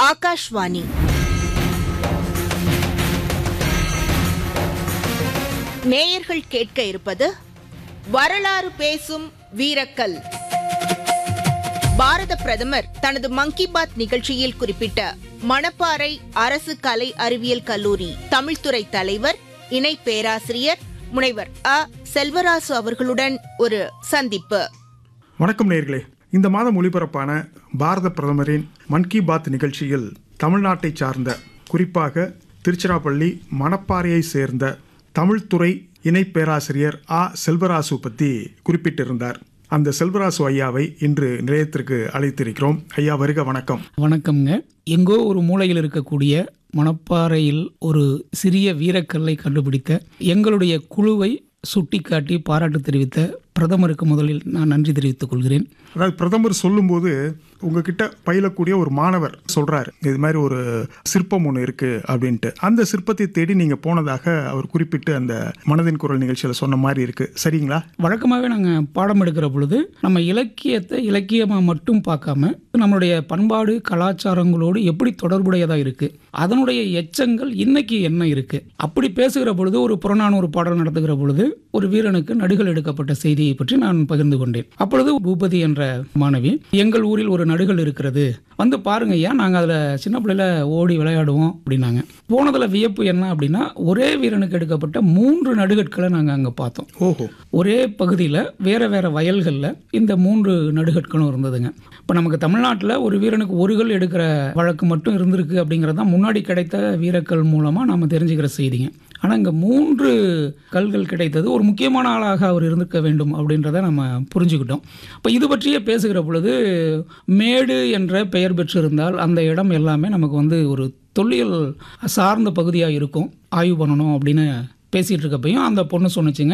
ஆகாஷ்வாணி நேயர்கள் கேட்க இருப்பது வரலாறு பேசும் வீரக்கல் பாரத பிரதமர் தனது மன் கி பாத் நிகழ்ச்சியில் குறிப்பிட்ட மணப்பாறை அரசு கலை அறிவியல் கல்லூரி தமிழ்துறை தலைவர் இணை பேராசிரியர் முனைவர் அ செல்வராசு அவர்களுடன் ஒரு சந்திப்பு வணக்கம் நேர்களே இந்த மாதம் ஒளிபரப்பான பாரத பிரதமரின் மன் கி பாத் நிகழ்ச்சியில் தமிழ்நாட்டை சார்ந்த குறிப்பாக திருச்சிராப்பள்ளி மணப்பாறையை சேர்ந்த தமிழ்துறை இணை பேராசிரியர் ஆ செல்வராசு பற்றி குறிப்பிட்டிருந்தார் அந்த செல்வராசு ஐயாவை இன்று நிலையத்திற்கு அழைத்திருக்கிறோம் ஐயா வருக வணக்கம் வணக்கம்ங்க எங்கோ ஒரு மூலையில் இருக்கக்கூடிய மணப்பாறையில் ஒரு சிறிய வீரக்கல்லை கண்டுபிடித்த எங்களுடைய குழுவை சுட்டிக்காட்டி பாராட்டு தெரிவித்த பிரதமருக்கு முதலில் நான் நன்றி தெரிவித்துக் கொள்கிறேன் அதாவது பிரதமர் சொல்லும்போது உங்ககிட்ட பயிலக்கூடிய ஒரு மாணவர் சொல்றாரு இது மாதிரி ஒரு சிற்பம் ஒன்று இருக்கு அப்படின்ட்டு அந்த சிற்பத்தை தேடி நீங்க போனதாக அவர் குறிப்பிட்டு அந்த மனதின் குரல் நிகழ்ச்சியில் சொன்ன மாதிரி இருக்கு சரிங்களா வழக்கமாகவே நாங்கள் பாடம் எடுக்கிற பொழுது நம்ம இலக்கியத்தை இலக்கியமாக மட்டும் பார்க்காம நம்மளுடைய பண்பாடு கலாச்சாரங்களோடு எப்படி தொடர்புடையதாக இருக்குது அதனுடைய எச்சங்கள் இன்னைக்கு என்ன இருக்குது அப்படி பேசுகிற பொழுது ஒரு புறநானூறு பாடல் நடத்துகிற பொழுது ஒரு வீரனுக்கு நடுகள் எடுக்கப்பட்ட செய்தியை பற்றி நான் பகிர்ந்து கொண்டேன் அப்பொழுது பூபதி என்ற மாணவி எங்கள் ஊரில் ஒரு நடுகள் இருக்கிறது வந்து பாருங்க ஐயா நாங்கள் அதில் சின்ன பிள்ளையில ஓடி விளையாடுவோம் அப்படின்னாங்க போனதில் வியப்பு என்ன அப்படின்னா ஒரே வீரனுக்கு எடுக்கப்பட்ட மூன்று நடுகட்களை நாங்கள் அங்கே பார்த்தோம் ஓஹோ ஒரே பகுதியில் வேறு வேறு வயல்களில் இந்த மூன்று நடுகட்களும் இருந்ததுங்க இப்போ நமக்கு தமிழ்நாட்டில் ஒரு வீரனுக்கு ஒரு கல் எடுக்கிற வழக்கு மட்டும் இருந்திருக்கு அப்படிங்கிறது தான் முன்னாடி கிடைத்த வீரக்கல் மூலமாக நாம் தெரிஞ்சுக்கிற செய்திங்க ஆனால் இங்கே மூன்று கல்கள் கிடைத்தது ஒரு முக்கியமான ஆளாக அவர் இருந்திருக்க வேண்டும் அப்படின்றத நம்ம புரிஞ்சுக்கிட்டோம் இப்போ இது பற்றியே பேசுகிற பொழுது மேடு என்ற பெயர் பெற்றிருந்தால் அந்த இடம் எல்லாமே நமக்கு வந்து ஒரு தொல்லியல் சார்ந்த பகுதியாக இருக்கும் ஆய்வு பண்ணணும் அப்படின்னு பேசிகிட்டு இருக்கப்பையும் அந்த பொண்ணு சொன்னுச்சுங்க